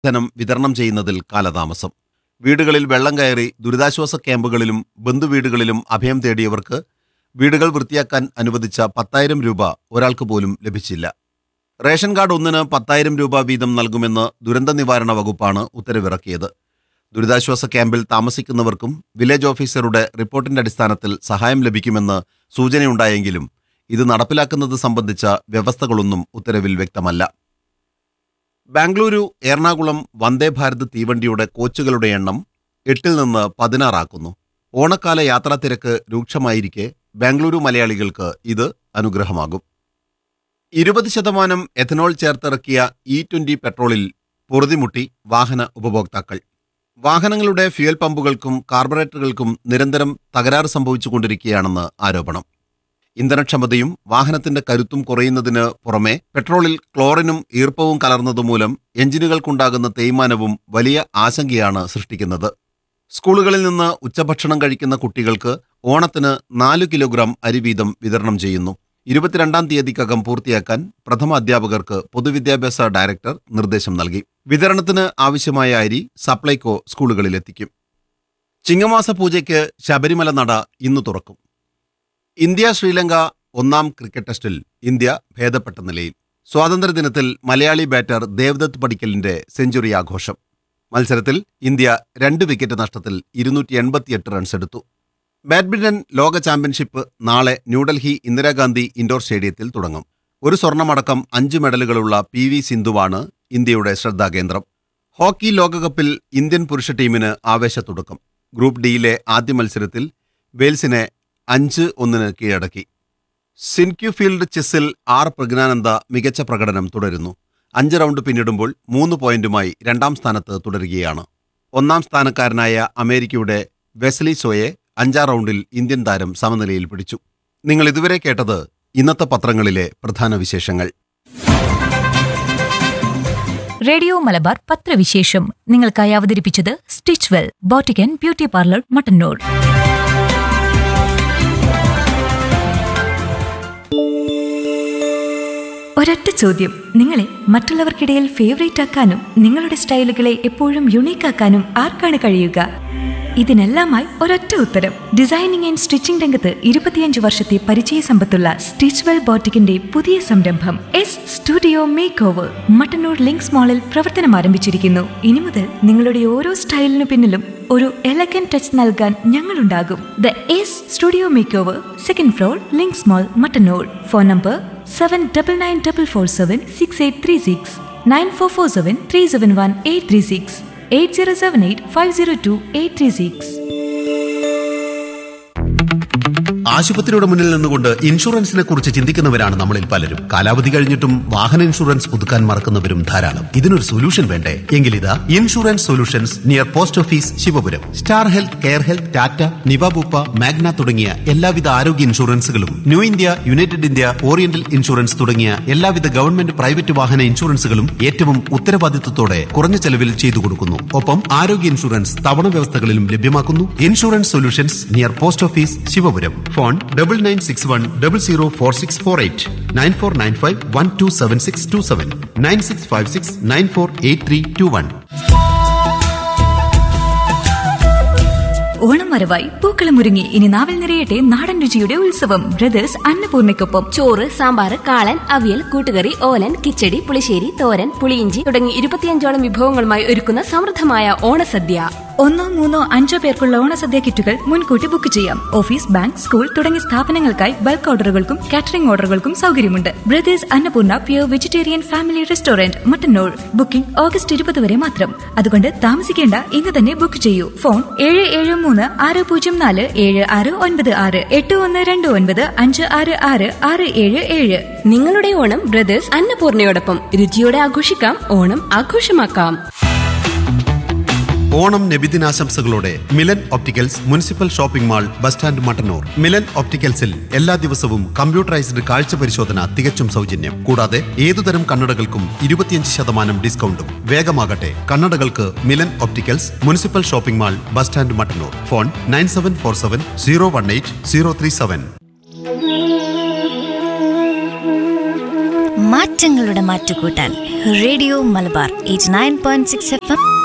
ധനം വിതരണം ചെയ്യുന്നതിൽ കാലതാമസം വീടുകളിൽ വെള്ളം കയറി ദുരിതാശ്വാസ ക്യാമ്പുകളിലും ബന്ധുവീടുകളിലും അഭയം തേടിയവർക്ക് വീടുകൾ വൃത്തിയാക്കാൻ അനുവദിച്ച പത്തായിരം രൂപ ഒരാൾക്ക് പോലും ലഭിച്ചില്ല റേഷൻ കാർഡ് ഒന്നിന് പത്തായിരം രൂപ വീതം നൽകുമെന്ന് ദുരന്ത നിവാരണ വകുപ്പാണ് ഉത്തരവിറക്കിയത് ദുരിതാശ്വാസ ക്യാമ്പിൽ താമസിക്കുന്നവർക്കും വില്ലേജ് ഓഫീസറുടെ റിപ്പോർട്ടിന്റെ അടിസ്ഥാനത്തിൽ സഹായം ലഭിക്കുമെന്ന് സൂചനയുണ്ടായെങ്കിലും ഇത് നടപ്പിലാക്കുന്നത് സംബന്ധിച്ച വ്യവസ്ഥകളൊന്നും ഉത്തരവിൽ വ്യക്തമല്ല ബാംഗ്ലൂരു എറണാകുളം വന്ദേ ഭാരത് തീവണ്ടിയുടെ കോച്ചുകളുടെ എണ്ണം എട്ടിൽ നിന്ന് പതിനാറാക്കുന്നു ഓണക്കാല യാത്രാ തിരക്ക് രൂക്ഷമായിരിക്കെ ബാംഗ്ലൂരു മലയാളികൾക്ക് ഇത് അനുഗ്രഹമാകും ഇരുപത് ശതമാനം എഥനോൾ ചേർത്തിറക്കിയ ഇ ട്വന്റി പെട്രോളിൽ പൊറുതിമുട്ടി വാഹന ഉപഭോക്താക്കൾ വാഹനങ്ങളുടെ ഫ്യുവൽ പമ്പുകൾക്കും കാർബറേറ്ററുകൾക്കും നിരന്തരം തകരാറ് സംഭവിച്ചുകൊണ്ടിരിക്കുകയാണെന്ന് ആരോപണം ഇന്ധനക്ഷമതയും വാഹനത്തിന്റെ കരുത്തും കുറയുന്നതിന് പുറമെ പെട്രോളിൽ ക്ലോറിനും ഈർപ്പവും കലർന്നതുമൂലം എഞ്ചിനുകൾക്കുണ്ടാകുന്ന തേയ്മാനവും വലിയ ആശങ്കയാണ് സൃഷ്ടിക്കുന്നത് സ്കൂളുകളിൽ നിന്ന് ഉച്ചഭക്ഷണം കഴിക്കുന്ന കുട്ടികൾക്ക് ഓണത്തിന് നാല് കിലോഗ്രാം അരി വീതം വിതരണം ചെയ്യുന്നു ഇരുപത്തിരണ്ടാം തീയതിക്കകം പൂർത്തിയാക്കാൻ പ്രഥമ അധ്യാപകർക്ക് പൊതുവിദ്യാഭ്യാസ ഡയറക്ടർ നിർദ്ദേശം നൽകി വിതരണത്തിന് ആവശ്യമായ അരി സപ്ലൈകോ സ്കൂളുകളിലെത്തിക്കും ചിങ്ങമാസ പൂജയ്ക്ക് ശബരിമല നട ഇന്ന് തുറക്കും ഇന്ത്യ ശ്രീലങ്ക ഒന്നാം ക്രിക്കറ്റ് ടെസ്റ്റിൽ ഇന്ത്യ ഭേദപ്പെട്ട നിലയിൽ സ്വാതന്ത്ര്യദിനത്തിൽ മലയാളി ബാറ്റർ ദേവദത്ത് പടിക്കലിന്റെ സെഞ്ചുറി ആഘോഷം മത്സരത്തിൽ ഇന്ത്യ രണ്ട് വിക്കറ്റ് നഷ്ടത്തിൽ ഇരുന്നൂറ്റി എൺപത്തിയെട്ട് റൺസ് എടുത്തു ബാഡ്മിന്റൺ ലോക ചാമ്പ്യൻഷിപ്പ് നാളെ ന്യൂഡൽഹി ഇന്ദിരാഗാന്ധി ഇൻഡോർ സ്റ്റേഡിയത്തിൽ തുടങ്ങും ഒരു സ്വർണമടക്കം അഞ്ച് മെഡലുകളുള്ള പി വി സിന്ധുവാണ് ഇന്ത്യയുടെ ശ്രദ്ധാകേന്ദ്രം ഹോക്കി ലോകകപ്പിൽ ഇന്ത്യൻ പുരുഷ ടീമിന് ആവേശത്തുടക്കം ഗ്രൂപ്പ് ഡിയിലെ ആദ്യ മത്സരത്തിൽ വെയിൽസിനെ അഞ്ച് ഒന്നിന് കീഴടക്കി സിൻക്യുഫീൽഡ് ചെസ്സിൽ ആർ പ്രജ്ഞാനന്ദ മികച്ച പ്രകടനം തുടരുന്നു അഞ്ച് റൗണ്ട് പിന്നിടുമ്പോൾ മൂന്ന് പോയിന്റുമായി രണ്ടാം സ്ഥാനത്ത് തുടരുകയാണ് ഒന്നാം സ്ഥാനക്കാരനായ അമേരിക്കയുടെ വെസ്ലി സോയെ അഞ്ചാം റൗണ്ടിൽ ഇന്ത്യൻ താരം സമനിലയിൽ പിടിച്ചു നിങ്ങൾ ഇതുവരെ കേട്ടത് ഇന്നത്തെ പത്രങ്ങളിലെ പ്രധാന വിശേഷങ്ങൾ റേഡിയോ മലബാർ പത്രവിശേഷം നിങ്ങൾക്കായി അവതരിപ്പിച്ചത് stitch well boutique and beauty parlour Mattannur ഒരൊറ്റ ചോദ്യം നിങ്ങളെ മറ്റുള്ളവർക്കിടയിൽ ഫേവറേറ്റ് ആക്കാനും നിങ്ങളുടെ സ്റ്റൈലുകളെ എപ്പോഴും യുണീക്ക് ആക്കാനും ആർക്കാണ് കഴിയുക ഇതിനെല്ലാമായി ഒരൊറ്റ ഉത്തരം ഡിസൈനിങ് ആൻഡ് സ്റ്റിച്ചിംഗ് രംഗത്ത് ഇരുപത്തിയഞ്ച് വർഷത്തെ പരിചയ സമ്പത്തുള്ള സ്റ്റിച്ച് വെൽ ബോട്ടിക്കിന്റെ പുതിയ സംരംഭം S studio make over Mattannur Links മാളിൽ പ്രവർത്തനം ആരംഭിച്ചിരിക്കുന്നു ഇനി മുതൽ നിങ്ങളുടെ ഓരോ സ്റ്റൈലിനു പിന്നിലും ഒരു എലഗൻ ടച്ച് നൽകാൻ ഞങ്ങളുണ്ടാകും the S studio make over second floor Links mall Mattannur phone number seven double nine double four seven six eight three six nine four four seven three seven one eight three six eight zero seven eight five zero two eight three six ആശുപത്രിയുടെ മുന്നിൽ നിന്നുകൊണ്ട് ഇൻഷുറൻസിനെ കുറിച്ച് ചിന്തിക്കുന്നവരാണ് നമ്മളിൽ പലരും കാലാവധി കഴിഞ്ഞിട്ടും വാഹന insurance പുതുക്കാൻ മറക്കുന്നവരും ധാരാളം ഇതിനൊരു സൊല്യൂഷൻ വേണ്ടേ എങ്കിൽ ഇതാ insurance solutions near post office Sivapuram star health care health Tata Niva Bupa Magna തുടങ്ങിയ എല്ലാവിധ ആരോഗ്യ ഇൻഷുറൻസുകളും new India united India oriental insurance തുടങ്ങിയ എല്ലാവിധ ഗവൺമെന്റ് പ്രൈവറ്റ് വാഹന ഇൻഷുറൻസുകളും ഏറ്റവും ഉത്തരവാദിത്വത്തോടെ കുറഞ്ഞ ചെലവിൽ ചെയ്തു കൊടുക്കുന്നു ഒപ്പം ആരോഗ്യ ഇൻഷുറൻസ് തവണ വ്യവസ്ഥകളിലും ലഭ്യമാക്കുന്നു insurance solutions near post office Sivapuram phone double nine six one double zero four six four eight nine four nine five one two seven six two seven nine six five six nine four eight three two one Onam വരവായി പൂക്കളം ഒരുങ്ങി ഇനി നാവിൽ നിറയട്ടെ നാടൻ രുചിയുടെ ഉത്സവം brothers അന്നപൂർണയ്ക്കൊപ്പം ചോറ് സാമ്പാർ കാളൻ അവിയൽ കൂട്ടുകറി ഓലൻ കിച്ചടി പുളിശ്ശേരി തോരൻ പുളിയിഞ്ചി തുടങ്ങി ഇരുപത്തിയഞ്ചോളം വിഭവങ്ങളുമായി ഒരുക്കുന്ന സമൃദ്ധമായ ഓണസദ്യ ഒന്നോ മൂന്നോ അഞ്ചോ പേർക്കുള്ള ഓണസദ്യ കിറ്റുകൾ മുൻകൂട്ടി ബുക്ക് ചെയ്യാം ഓഫീസ് ബാങ്ക് സ്കൂൾ തുടങ്ങിയ സ്ഥാപനങ്ങൾക്കായി ബൾക്ക് ഓർഡറുകൾക്കും കാറ്ററിംഗ് ഓർഡറുകൾക്കും സൗകര്യമുണ്ട് brothers Annapoorna pure vegetarian family restaurant Mattannur booking August ഇരുപത് വരെ മാത്രം അതുകൊണ്ട് താമസിക്കേണ്ട ഇന്ന് തന്നെ ബുക്ക് ചെയ്യൂ ഫോൺ ഏഴ് ഏഴ് മൂന്ന് ആറ് പൂജ്യം നാല് ഏഴ് ആറ് ഒൻപത് ആറ് എട്ട് ഒന്ന് രണ്ട് ഒൻപത് അഞ്ച് ആറ് ആറ് ആറ് ഏഴ് ഏഴ് നിങ്ങളുടെ ഓണം ബ്രദേഴ്സ് അന്നപൂർണയോടൊപ്പം രുചിയോടെ ആഘോഷിക്കാം ഓണം ആഘോഷമാക്കാം ഓണം നബിദിനാശംസകളോടെ Milan opticals municipal shopping mall bus stand Mattannur Milan ഒപ്റ്റിക്കൽസിൽ എല്ലാ ദിവസവും കമ്പ്യൂട്ടറൈസ്ഡ് കാഴ്ച പരിശോധന തികച്ചും സൗജന്യം കൂടാതെ ഏതുതരം കണ്ണടകൾക്കും ഇരുപത്തിയഞ്ച് ശതമാനം ഡിസ്കൗണ്ടും വേഗമാകട്ടെ കണ്ണടകൾക്ക് Milan opticals municipal shopping mall bus stand Mattannur phone nine seven four seven zero one eight zero three seven മാറ്റങ്ങളുടെ മാറ്റുകൂട്ടാൻ radio Malabar eight nine point six F M